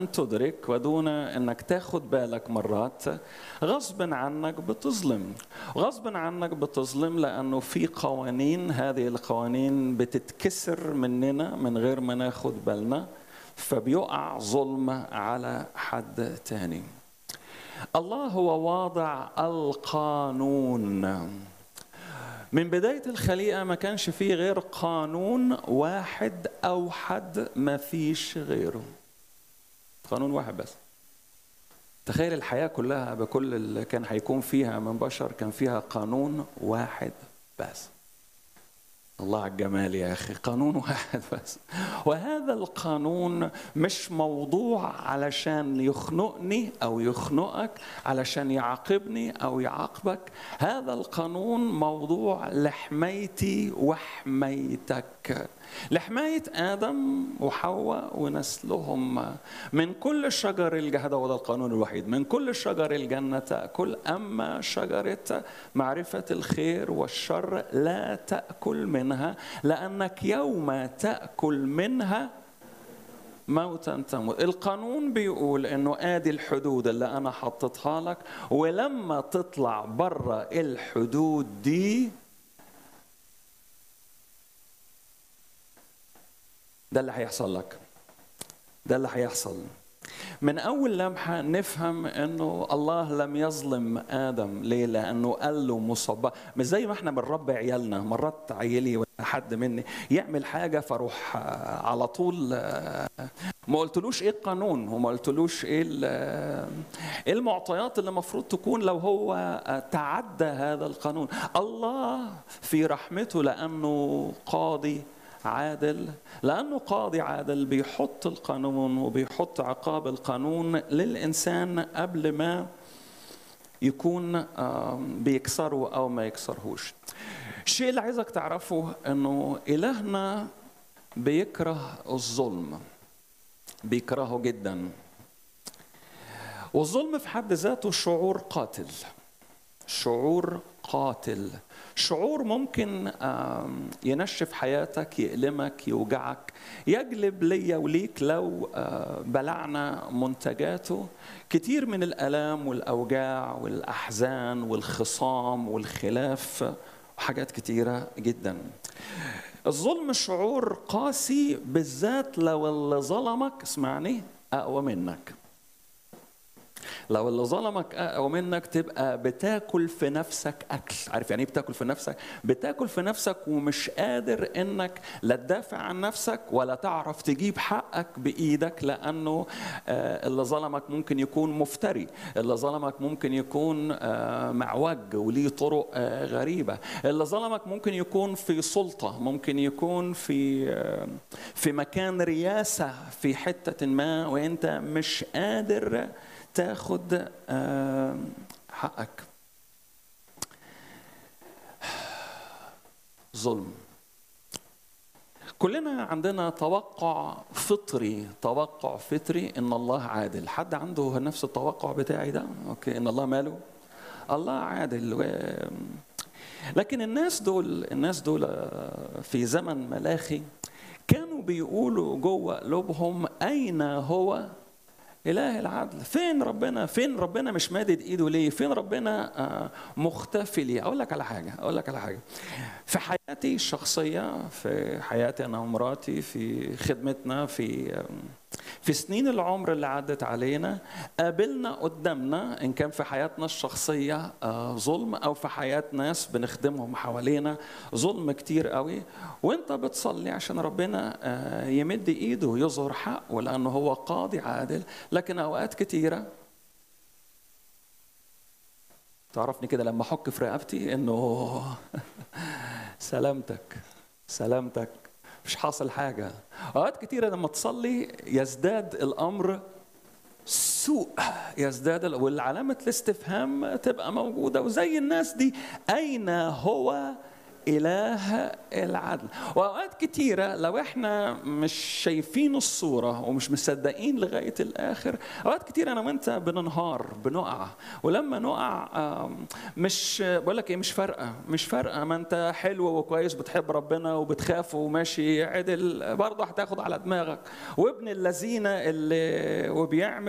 تدرك ودون انك تاخد بالك مرات غصب عنك بتظلم غصب عنك بتظلم لانه في قوانين هذه القوانين بتتكسر مننا من غير ما ناخد بالنا فبيقع ظلم على حد تاني الله هو واضع القانون من بداية الخليقة ما كانش فيه غير قانون واحد أوحد ما فيش غيره قانون واحد بس تخيل الحياة كلها بكل اللي كان هيكون فيها من بشر كان فيها قانون واحد بس الله على الجمال يا أخي قانون واحد بس وهذا القانون مش موضوع علشان يخنقني أو يخنقك علشان يعاقبني أو يعاقبك هذا القانون موضوع لحمايتي وحمايتك لحماية آدم وحواء ونسلهم من كل شجر الجهد وده القانون الوحيد من كل شجر الجنة تأكل أما شجرة معرفة الخير والشر لا تأكل منها لأنك يوم تأكل منها موتا تموت القانون بيقول انه ادي الحدود اللي انا حطيتها لك ولما تطلع بره الحدود دي ده اللي هيحصل لك ده اللي هيحصل من اول لمحه نفهم انه الله لم يظلم ادم ليه لانه قال له مصاب مش زي ما احنا بنربي عيالنا مرات عيلي ولا حد مني يعمل حاجه فاروح على طول ما قلتلوش ايه القانون وما قلتلوش ايه ايه المعطيات اللي المفروض تكون لو هو تعدى هذا القانون الله في رحمته لانه قاضي عادل لانه قاضي عادل بيحط القانون وبيحط عقاب القانون للانسان قبل ما يكون بيكسره او ما يكسرهوش الشيء اللي عايزك تعرفه انه الهنا بيكره الظلم بيكرهه جدا والظلم في حد ذاته شعور قاتل شعور قاتل شعور ممكن ينشف حياتك يألمك يوجعك يجلب ليا وليك لو بلعنا منتجاته كتير من الآلام والأوجاع والأحزان والخصام والخلاف وحاجات كتيرة جدا الظلم شعور قاسي بالذات لو اللي ظلمك اسمعني أقوى منك لو اللي ظلمك او منك تبقى بتاكل في نفسك اكل عارف يعني ايه بتاكل في نفسك بتاكل في نفسك ومش قادر انك لا تدافع عن نفسك ولا تعرف تجيب حقك بايدك لانه اللي ظلمك ممكن يكون مفتري اللي ظلمك ممكن يكون معوج وليه طرق غريبه اللي ظلمك ممكن يكون في سلطه ممكن يكون في في مكان رياسه في حته ما وانت مش قادر تاخد حقك ظلم كلنا عندنا توقع فطري توقع فطري ان الله عادل حد عنده نفس التوقع بتاعي ده اوكي ان الله ماله الله عادل لكن الناس دول الناس دول في زمن ملاخي كانوا بيقولوا جوه قلوبهم اين هو إله العدل فين ربنا فين ربنا مش مادد إيده ليه فين ربنا مختفي ليه أقول لك على حاجة أقول لك على حاجة في حياتي الشخصية في حياتي أنا ومراتي في خدمتنا في في سنين العمر اللي عدت علينا قابلنا قدامنا ان كان في حياتنا الشخصيه ظلم او في حياه ناس بنخدمهم حوالينا ظلم كتير قوي وانت بتصلي عشان ربنا يمد ايده يظهر حقه لانه هو قاضي عادل لكن اوقات كتيره تعرفني كده لما احك في رقبتي انه سلامتك سلامتك مش حاصل حاجة أوقات كتيرة لما تصلي يزداد الأمر سوء يزداد والعلامة الاستفهام تبقى موجودة وزي الناس دي أين هو إله العدل وأوقات كتيرة لو إحنا مش شايفين الصورة ومش مصدقين لغاية الآخر أوقات كتيرة أنا وأنت بننهار بنقع ولما نقع آم، مش بقول لك إيه مش فارقة مش فارقة ما أنت حلو وكويس بتحب ربنا وبتخاف وماشي عدل برضه هتاخد على دماغك وابن الذين اللي وبيعمل